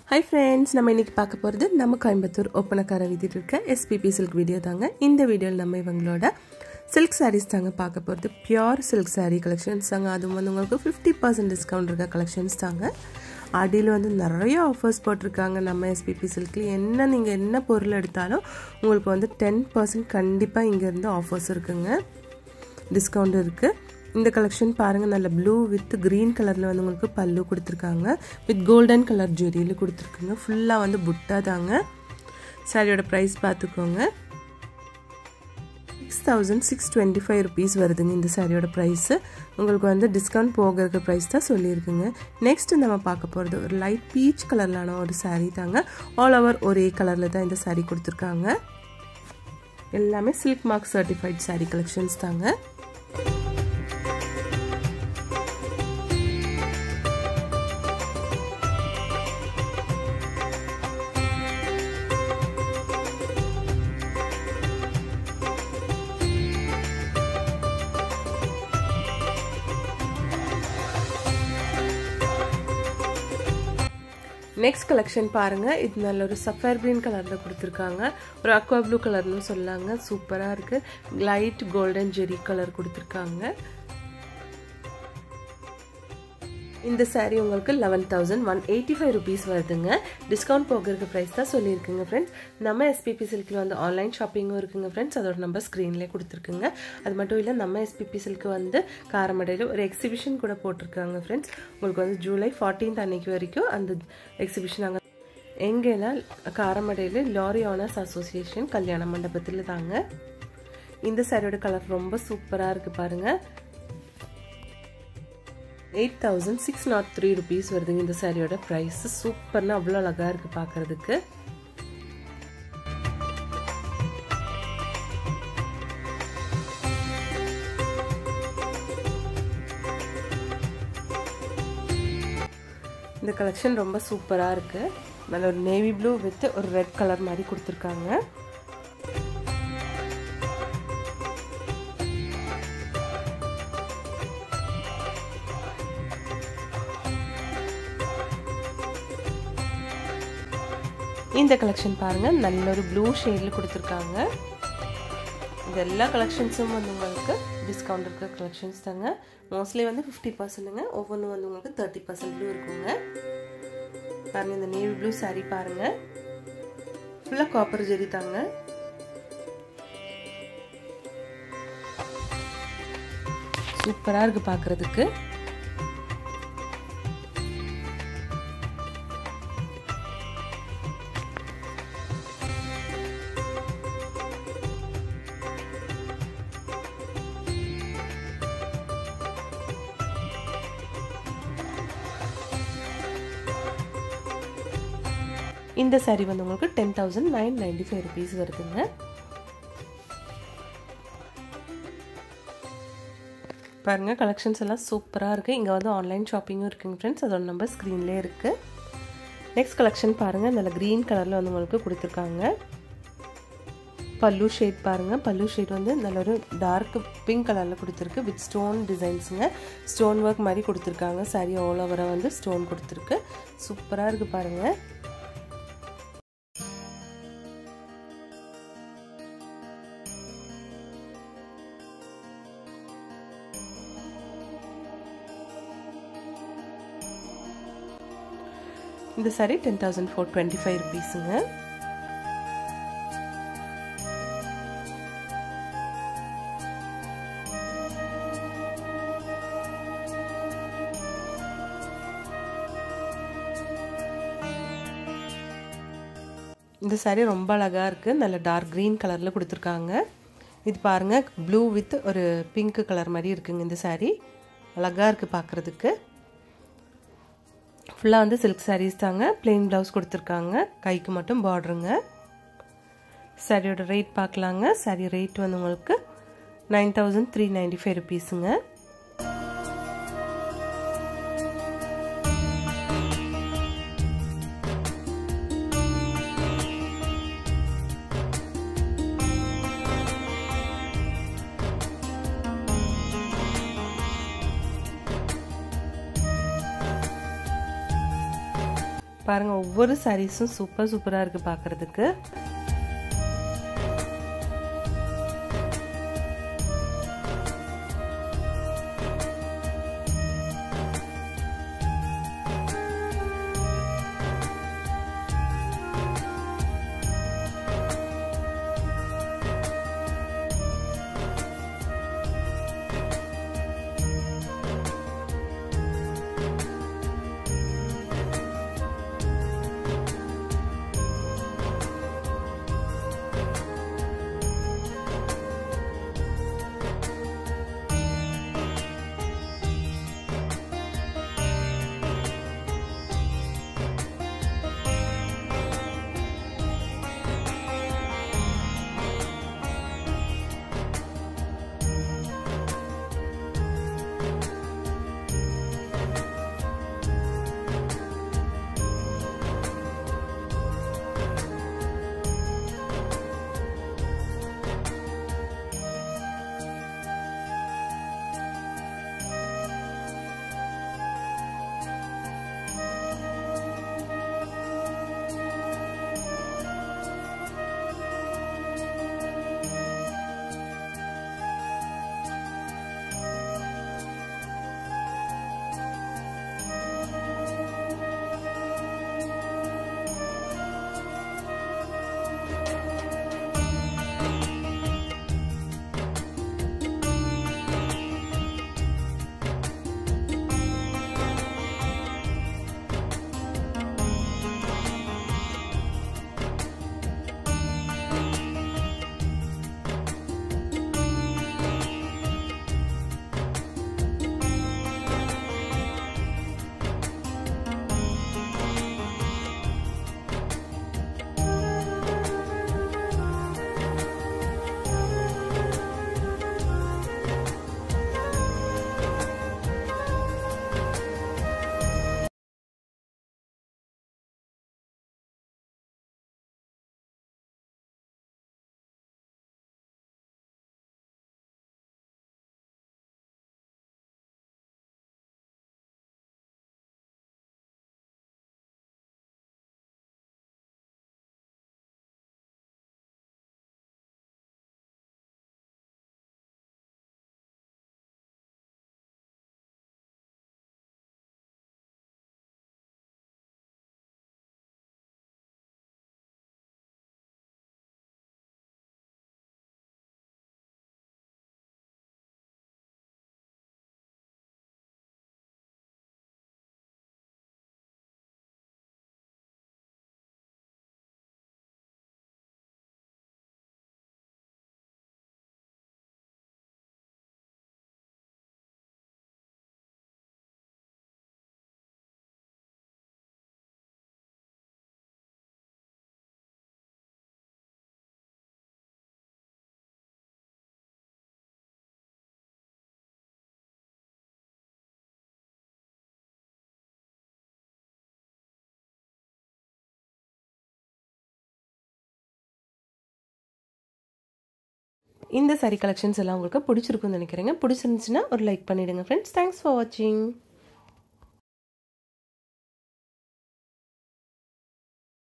hi friends நம்ம இன்றைக்கி பார்க்க போகிறது நம்ம கோயம்புத்தூர் ஒப்பனக்கார வீதியில் இருக்க எஸ்பிபி சில்க் வீடியோ தாங்க இந்த வீடியோவில் நம்ம இவங்களோட சில்க் சாரீஸ் தாங்க பார்க்க போகிறது பியோர் சில்க் சாரீ கலெக்ஷன்ஸ் தாங்க அதுவும் வந்து உங்களுக்கு ஃபிஃப்டி பர்சன்ட் டிஸ்கவுண்ட் இருக்க கலெக்ஷன்ஸ் தாங்க அடியில் வந்து நிறைய ஆஃபர்ஸ் போட்டிருக்காங்க நம்ம எஸ்பிபி சில்கில் என்ன நீங்கள் என்ன பொருள் எடுத்தாலும் உங்களுக்கு வந்து டென் பர்சன்ட் கண்டிப்பாக இங்கேருந்து ஆஃபர்ஸ் இருக்குங்க டிஸ்கவுண்ட் இருக்குது இந்த கலெக்ஷன் பாருங்கள் நல்ல ப்ளூ வித் க்ரீன் கலரில் வந்து உங்களுக்கு பல்லு கொடுத்துருக்காங்க வித் கோல்டன் கலர் ஜெரியில் கொடுத்துருக்குங்க ஃபுல்லாக வந்து புட்டா தாங்க சாரியோட ப்ரைஸ் பார்த்துக்கோங்க six thousand six twenty five rupees வருதுங்க இந்த சாரியோட ப்ரைஸு உங்களுக்கு வந்து டிஸ்கவுண்ட் போக இருக்க ப்ரைஸ் தான் சொல்லியிருக்குங்க நெக்ஸ்ட் நம்ம பார்க்க போகிறது ஒரு லைட் பீச் கலர்லான ஒரு சாரீ தாங்க ஆல் ஓவர் ஒரே கலரில் தான் இந்த சாரீ கொடுத்துருக்காங்க எல்லாமே silk mark certified sari collections தாங்க நெக்ஸ்ட் கலெக்ஷன் பாருங்கள் இது நல்ல ஒரு சஃபர் க்ரீன் கலரில் கொடுத்துருக்காங்க ஒரு அக்வா ப்ளூ கலர்னு சொல்லாங்க சூப்பராக இருக்குது லைட் கோல்டன் ஜெரி கலர் கொடுத்துருக்காங்க இந்த சாரீ உங்களுக்கு eleven thousand one eighty five rupees வருதுங்க டிஸ்கவுண்ட் போகிறதுக்கு ப்ரைஸ் தான் சொல்லியிருக்குங்க ஃப்ரெண்ட்ஸ் நம்ம எஸ்பிபி சில்கில் வந்து ஆன்லைன் ஷாப்பிங்கும் இருக்குங்க ஃப்ரெண்ட்ஸ் அதோட நம்பர் ஸ்க்ரீன்லேயே கொடுத்துருக்குங்க அது மட்டும் இல்லை நம்ம எஸ்பிபி சில்க்கு வந்து காரமடையில் ஒரு எக்ஸிபிஷன் கூட போட்டிருக்காங்க ஃப்ரெண்ட்ஸ் உங்களுக்கு வந்து ஜூலை ஃபார்டீன்த் அன்னைக்கு வரைக்கும் அந்த எக்ஸிபிஷன் அங்கே எங்கேனா காரமடையில் லாரி ஆனர்ஸ் அசோசியேஷன் கல்யாண மண்டபத்தில் தாங்க இந்த சாரியோட கலர் ரொம்ப சூப்பராக இருக்குது பாருங்கள் eight thousand six nought three rupees வருதுங்க இந்த சாரியோட ப்ரைஸ் சூப்பர்னு அவ்வளோ அழகாக இருக்குது பார்க்குறதுக்கு இந்த கலெக்ஷன் ரொம்ப சூப்பராக இருக்குது நல்ல ஒரு நேவி ப்ளூ வித் ஒரு ரெட் கலர் மாதிரி கொடுத்துருக்காங்க இந்த கலெக்ஷன் பாருங்கள் நல்ல ஒரு ப்ளூ ஷேடில் கொடுத்துருக்காங்க இந்த எல்லா கலெக்ஷன்ஸும் வந்து உங்களுக்கு டிஸ்கவுண்ட் இருக்க கலெக்ஷன்ஸ் தாங்க மோஸ்ட்லி வந்து ஃபிஃப்டி பர்சன்ட்டுங்க ஒவ்வொன்றும் வந்து உங்களுக்கு தேர்ட்டி பர்சன்ட்லேயும் இருக்குங்க பாருங்கள் இந்த நேவி ப்ளூ சாரீ பாருங்கள் ஃபுல்லாக காப்பர் ஜெரி தாங்க சூப்பராக இருக்குது பார்க்குறதுக்கு இந்த சாரீ வந்து உங்களுக்கு ten thousand nine ninety five rupees வருதுங்க பாருங்கள் கலெக்ஷன்ஸ் எல்லாம் சூப்பராக இருக்குது இங்கே வந்து ஆன்லைன் ஷாப்பிங்கும் இருக்குங்க ஃப்ரெண்ட்ஸ் அதோட நம்பர் ஸ்க்ரீன்லேயே இருக்குது நெக்ஸ்ட் கலெக்ஷன் பாருங்கள் நல்ல க்ரீன் கலரில் வந்து உங்களுக்கு கொடுத்துருக்காங்க பல்லு ஷேட் பாருங்கள் பல்லு ஷேட் வந்து நல்ல ஒரு டார்க் பிங்க் கலரில் கொடுத்துருக்கு வித் ஸ்டோன் டிசைன்ஸுங்க ஸ்டோன் ஒர்க் மாதிரி கொடுத்துருக்காங்க சாரி ஆல் ஓவராக வந்து ஸ்டோன் கொடுத்துருக்கு சூப்பராக இருக்குது பாருங்கள் இந்த sari ten thousand four twenty five ருபீஸுங்க இந்த சாரீ ரொம்ப அழகாக இருக்குது நல்ல டார்க் க்ரீன் கலரில் கொடுத்துருக்காங்க இது பாருங்கள் ப்ளூ வித் ஒரு பிங்க் கலர் மாதிரி இருக்குங்க இந்த சாரீ அழகாக இருக்குது பார்க்குறதுக்கு ஃபுல்லாக வந்து சில்க் சாரீஸ் தாங்க பிளெயின் ப்ளவுஸ் கொடுத்துருக்காங்க கைக்கு மட்டும் பார்டருங்க சாரியோட ரேட் பார்க்கலாங்க சாரி ரேட் வந்து உங்களுக்கு nine thousand three ninety five ருபீஸுங்க பாருங்கள் ஒவ்வொரு சாரீஸும் சூப்பர் சூப்பராக இருக்குது பார்க்குறதுக்கு இந்த சாரி கலெக்ஷன்ஸ் எல்லாம் உங்களுக்கு பிடிச்சிருக்குன்னு நினைக்கிறேங்க பிடிச்சிருந்துச்சுன்னா ஒரு லைக் பண்ணிவிடுங்க ஃப்ரெண்ட்ஸ் தேங்க்ஸ் ஃபார் வாட்சிங்